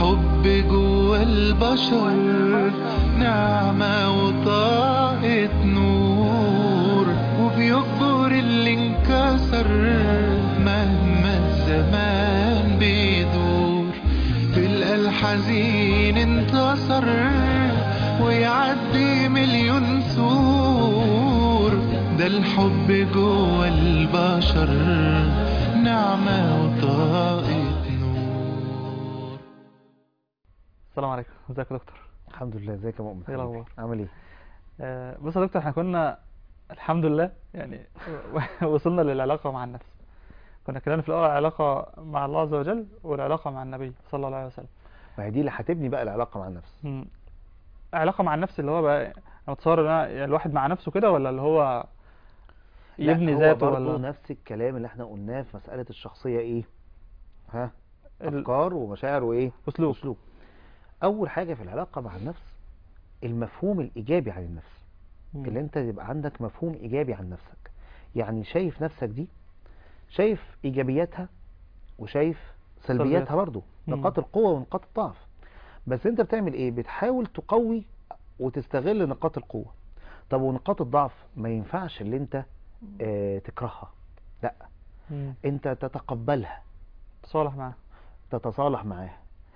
الحب جوا البشر نعمة وطاقة نور وبيكبر اللي انكسر مهما الزمان بيدور تلقى الحزين انتصر ويعدي مليون سور ده الحب جوا البشر نعمة وطاقة نور السلام عليكم ازيك يا دكتور الحمد لله ازيك يا مؤمن ايه حبيبي؟ الأخبار؟ عامل ايه آه، بص يا دكتور احنا كنا الحمد لله يعني وصلنا للعلاقة مع النفس كنا اتكلمنا في الأول عن العلاقة مع الله عز وجل والعلاقة مع النبي صلى الله عليه وسلم ما هي دي اللي هتبني بقى العلاقه مع النفس مم. علاقة مع النفس اللي هو بقى انا متصور ان أنا- يعني الواحد مع نفسه كده ولا اللي هو لا، يبني هو ذاته برضه ولا نفس الكلام اللي احنا قلناه في مساله الشخصيه ايه ها ال- افكار ومشاعر وايه أسلوب اسلوب اول حاجه في العلاقه مع النفس المفهوم الايجابي عن النفس مم. اللي انت يبقى عندك مفهوم ايجابي عن نفسك يعني شايف نفسك دي شايف ايجابياتها وشايف سلبياتها. سلبياتها برضو مم. نقاط القوه ونقاط الضعف بس انت بتعمل ايه بتحاول تقوي وتستغل نقاط القوه طب ونقاط الضعف ما ينفعش اللي انت اه تكرهها لا مم. انت تتقبلها تصالح معاه تتصالح معاها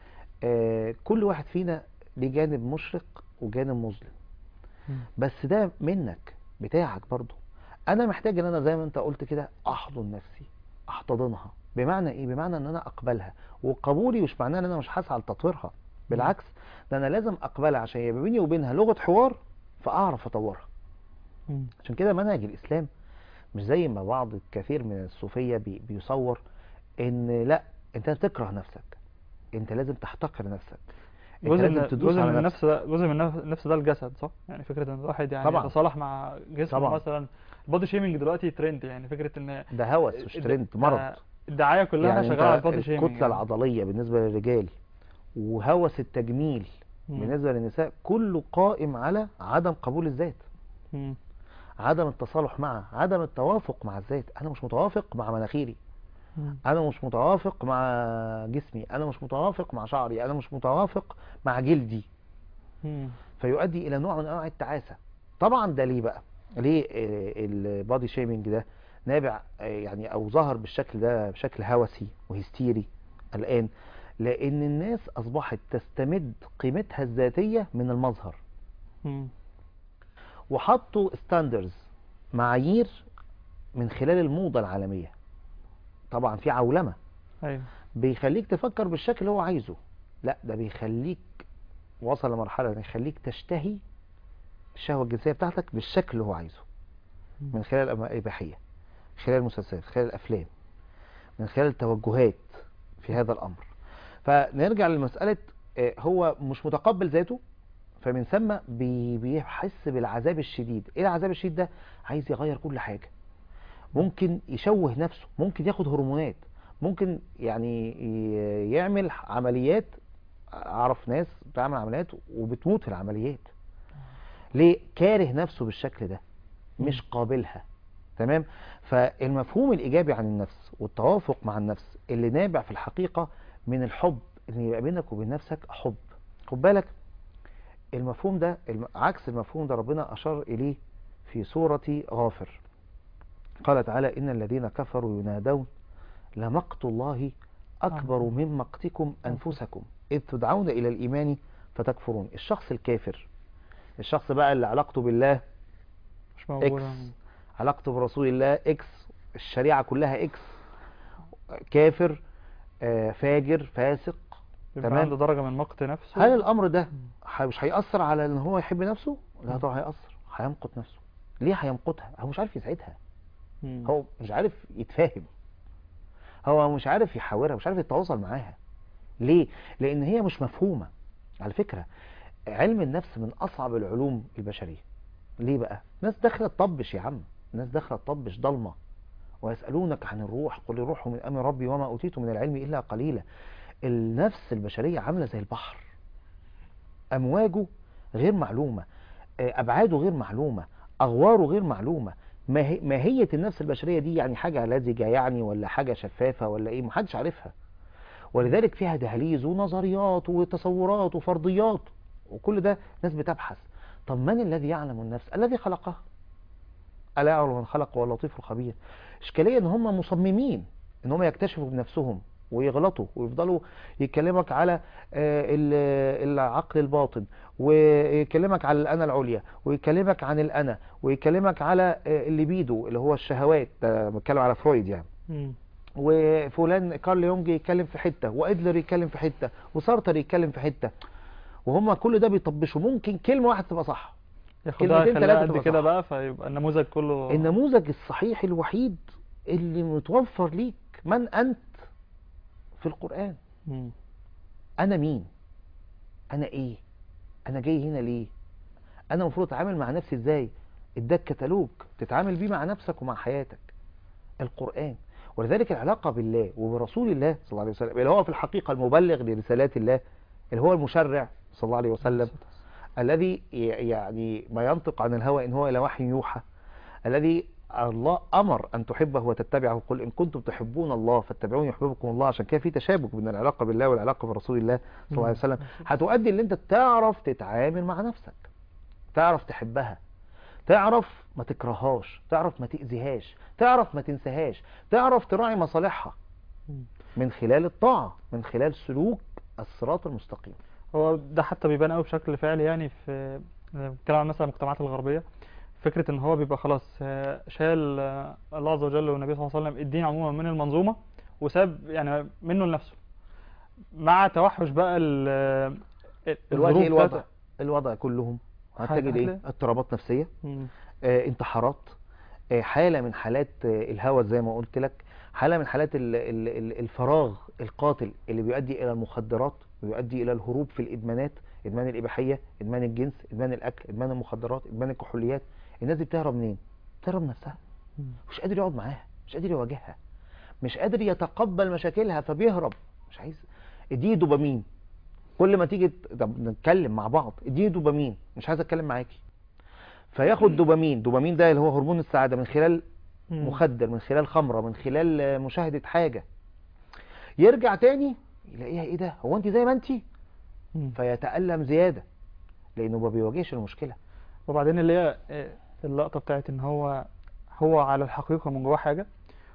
اه كل واحد فينا ليه جانب مشرق وجانب مظلم مم. بس ده منك بتاعك برضو انا محتاج ان انا زي ما انت قلت كده احضن نفسي احتضنها بمعنى ايه بمعنى ان انا اقبلها وقبولي مش معناه ان انا مش هسعى لتطويرها بالعكس ده انا لازم اقبلها عشان يبقى بيني وبينها لغة حوار فاعرف اطورها مم. عشان كده منهج الاسلام مش زي ما بعض الكثير من الصوفية بي بيصور ان لا انت تكره نفسك انت لازم تحتقر نفسك انت جزء من لازم تدوس جزء على من نفسك النفس ده جزء من النفس- النفس ده الجسد صح يعني فكرة ان الواحد يعني طبعاً. يتصالح مع جسمه طبعاً. مثلا البودي شيمينج دلوقتي ترند يعني فكرة ان ده هوس مش الد- ترند مرض آه، الدعاية كلها يعني شغالة على انت البودي شيمينج الكتلة العضلية بالنسبة للرجال وهوس التجميل مم. بالنسبة للنساء كله قائم على عدم قبول الذات مم. عدم التصالح معه عدم التوافق مع الذات انا مش متوافق مع مناخيري مم. انا مش متوافق مع جسمي انا مش متوافق مع شعري انا مش متوافق مع جلدي مم. فيؤدي الى نوع من انواع التعاسة طبعا ده ليه بقى ليه البادي شيمينج ده نابع آه، يعني او ظهر بالشكل ده بشكل هوسي وهستيري الان لان الناس اصبحت تستمد قيمتها الذاتية من المظهر مم. وحطوا ستاندرز معايير من خلال الموضة العالمية طبعا في عولمة ايوه بيخليك تفكر بالشكل اللي هو عايزه لا ده بيخليك وصل لمرحلة إنه يخليك تشتهي الشهوة الجنسية بتاعتك بالشكل اللي هو عايزه من خلال الأم- الإباحية من خلال المسلسلات من خلال الأفلام من خلال التوجهات في هذا الأمر فنرجع لمسألة آه، هو مش متقبل ذاته فمن ثم بي- بيحس بالعذاب الشديد ايه العذاب الشديد ده عايز يغير كل حاجة ممكن يشوه نفسه ممكن ياخد هرمونات ممكن يعني ي- يعمل عمليات اعرف ناس بتعمل عمليات وبتموت في العمليات ليه كاره نفسه بالشكل ده مش قابلها تمام فالمفهوم الايجابي عن النفس والتوافق مع النفس اللي نابع في الحقيقة من الحب ان يبقى بينك وبين نفسك حب خد بالك المفهوم ده الم- عكس المفهوم ده ربنا اشار اليه في سورة غافر قال تعالى ان الذين كفروا ينادون لمقت الله أكبر من مقتكم أنفسكم إذ تدعون إلى الإيمان فتكفرون الشخص الكافر الشخص بقى اللي علاقته بالله مش إكس موجودة علاقته برسول الله إكس الشريعة كلها إكس كافر آه، فاجر فاسق بيبقى تمام. عنده درجة من مقت نفسه هل الأمر ده ح- مش هيأثر على إن هو يحب نفسه؟ لا طبعا هيأثر هيمقت نفسه ليه هيمقتها؟ هو مش عارف يسعدها مم. هو مش عارف يتفاهم هو مش عارف يحاورها مش عارف يتواصل معاها ليه لان هي مش مفهومة على فكرة علم النفس من اصعب العلوم البشرية ليه بقى ناس داخله تطبش يا عم ناس داخله تطبش ضلمة ويسألونك عن الروح قل الروح من امر ربي وما اوتيت من العلم الا قليلا النفس البشرية عاملة زي البحر امواجه غير معلومة آه، ابعاده غير معلومة اغواره غير معلومة ماهي- ماهية النفس البشرية دي يعني حاجة لزجة يعني ولا حاجة شفافة ولا ايه محدش عارفها ولذلك فيها دهاليز ونظريات وتصورات وفرضيات وكل ده ناس بتبحث طب من الذي يعلم النفس الذي خلقها ألا يعلم من خلق وهو اللطيف الخبير إشكالية إن هم مصممين إن هم يكتشفوا بنفسهم ويغلطوا ويفضلوا يكلمك على آه، ال- العقل الباطن ويكلمك على الأنا العليا ويكلمك عن الأنا ويكلمك على آه، الليبيدو اللي هو الشهوات ده بتكلم على فرويد يعني مم. وفلان كارل يونج يتكلم في حتة وإدلر يتكلم في حتة وسارتر يتكلم في حتة وهم كل ده بيطبشوا ممكن كلمة واحدة تبقى صح ياخدها كلمتين يخليها تلاتة قد تبقى كده صح. بقى فيبقى النموذج كله النموذج الصحيح الوحيد اللي متوفر ليك من أنت في القرآن مم. أنا مين أنا إيه أنا جاي هنا ليه أنا المفروض أتعامل مع نفسي إزاي اداك كتالوج تتعامل بيه مع نفسك ومع حياتك القرآن ولذلك العلاقة بالله وبرسول الله صلى الله عليه وسلم اللي هو في الحقيقة المبلغ لرسالات الله اللي هو المشرع صلى الله عليه وسلم الذي ي- يعني ما ينطق عن الهوى إن هو إلى وحي يوحى الذي الله أمر أن تحبه وتتبعه قل إن كنتم تحبون الله فاتبعوني يحببكم الله عشان كده في تشابك بين العلاقة بالله والعلاقة برسول الله صلى الله عليه وسلم هتؤدي ان انت تعرف تتعامل مع نفسك تعرف تحبها تعرف ما تكرههاش تعرف ما تأذيهاش تعرف ما تنساهاش تعرف تراعي مصالحها مم. من خلال الطاعة من خلال سلوك الصراط المستقيم هو ده حتى بيبان قوي بشكل فعلي يعني في بنتكلم عن مثلا المجتمعات الغربية فكرة ان هو بيبقى خلاص آه، شال آه، الله عز وجل والنبي صلى الله عليه وسلم الدين عموما من المنظومة وساب يعني منه لنفسه مع توحش بقى ال ال- دلوقتي ايه الظروف الوضع بتاعت- الوضع كلهم هتجد ايه هتلاقي- اضطرابات نفسية مم. آه، انتحارات آه، حالة من حالات آه، الهوس زي ما قلت لك حالة من حالات ال- ال- ال- الفراغ القاتل اللي بيؤدي إلى المخدرات ويؤدي إلى الهروب في الإدمانات إدمان الإباحية إدمان الجنس إدمان الأكل إدمان المخدرات إدمان الكحوليات الناس دي بتهرب منين؟ بتهرب من نفسها مم. مش قادر يقعد معاها مش قادر يواجهها مش قادر يتقبل مشاكلها فبيهرب مش عايز اديه دوبامين كل ما تيجي ت- طب نتكلم مع بعض اديه دوبامين مش عايز اتكلم معاكي فياخد دوبامين دوبامين ده اللي هو هرمون السعادة من خلال مم. مخدر من خلال خمرة من خلال آه، مشاهدة حاجة يرجع تاني يلاقيها ايه ده هو انت زي ما انت مم. فيتألم زيادة لانه ما بيواجهش المشكلة وبعدين اللي هي آه، اللقطة بتاعت ان هو هو على الحقيقة من جواه حاجة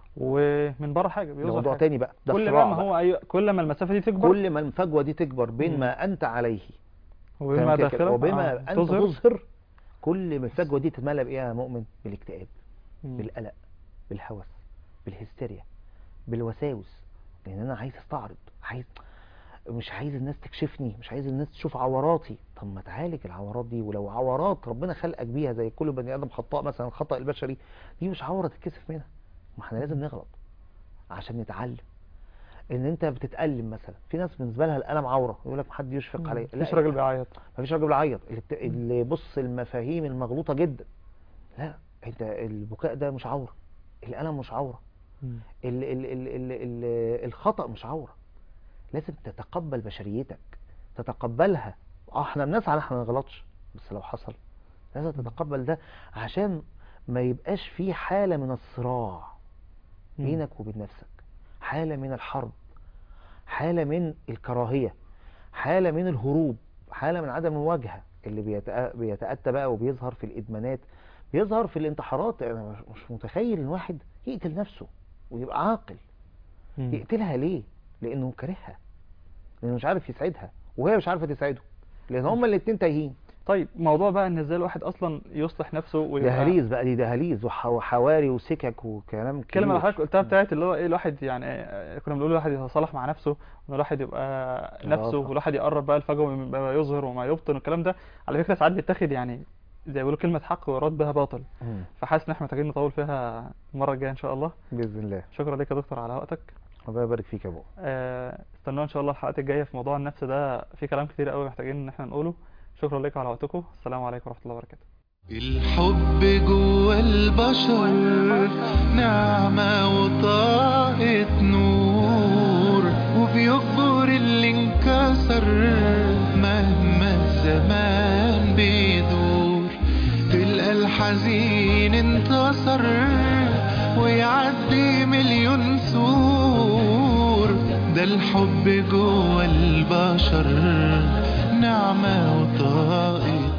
ومن بره حاجة ده بيظهر موضوع حاجة. تاني بقى ده كل صراع ما بقى. هو أي... كل ما المسافة دي تكبر كل ما الفجوة دي تكبر بين مم. ما انت عليه وبما تمام كده كده. داخله وبما آه، انت تظهر تظهر كل ما الفجوة دي تتملى بايه يا مؤمن بالاكتئاب مم. بالقلق بالهوس بالهستيريا بالوساوس لان انا عايز استعرض عايز مش عايز الناس تكشفني مش عايز الناس تشوف عوراتي طب ما تعالج العورات دي ولو عورات ربنا خلقك بيها زي كل بني ادم خطاء مثلا الخطأ البشري دي مش عورة تتكسف منها ما احنا لازم نغلط عشان نتعلم ان انت بتتألم مثلا في ناس بالنسبه لها الالم عوره يقول لك محد يشفق عليا لا مفيش راجل بيعيط مفيش راجل بيعيط اللي, بت... اللي بص المفاهيم المغلوطه جدا لا انت البكاء ده مش عوره الالم مش عوره مم. ال ال ال ال ال الخطأ مش عورة لازم تتقبل بشريتك تتقبلها اه احنا بنسعى ان احنا ما نغلطش بس لو حصل لازم تتقبل ده عشان ما يبقاش في حالة من الصراع مم. بينك وبين نفسك حالة من الحرب حالة من الكراهية حالة من الهروب حالة من عدم المواجهة اللي بيتأ- بيتأتى بقى وبيظهر في الإدمانات بيظهر في الانتحارات أنا مش- مش متخيل إن واحد يقتل نفسه ويبقى عاقل مم. يقتلها ليه؟ لأنه كارهها لأنه مش عارف يسعدها وهي مش عارفة تسعده لأن هما الاتنين تايهين طيب موضوع بقى ان ازاي الواحد اصلا يصلح نفسه ويبقى دهاليز بقى دي دهاليز وح- وحواري وسكك وكلام الكلمة اللي كبير. حضرتك قلتها بتاعت اللي هو ايه الواحد يعني آه، كنا بنقول الواحد يتصالح مع نفسه وان الواحد يبقى نفسه آه. والواحد يقرب بقى الفجوه من ما يظهر وما يبطن والكلام ده على فكرة ساعات بيتاخد يعني زي ما بيقولوا كلمة حق ويراد بها باطل مم. فحاسس ان احنا محتاجين نطول فيها المرة الجاية ان شاء الله بإذن الله شكرا لك يا دكتور على وقتك ربنا يبارك فيك يا ابو آه، استنونا ان شاء الله الحلقات الجاية في موضوع النفس ده في كلام كتير قوي محتاجين ان احنا نقوله شكرا لكم على وقتكم السلام عليكم ورحمة الله وبركاته الحب جوا البشر نعمة وطاقة نور وبيكبر اللي انكسر مهما الزمان بيدور تلقى الحزين انتصر ويعدي مليون سور ده الحب جوه البشر نعمة وطائر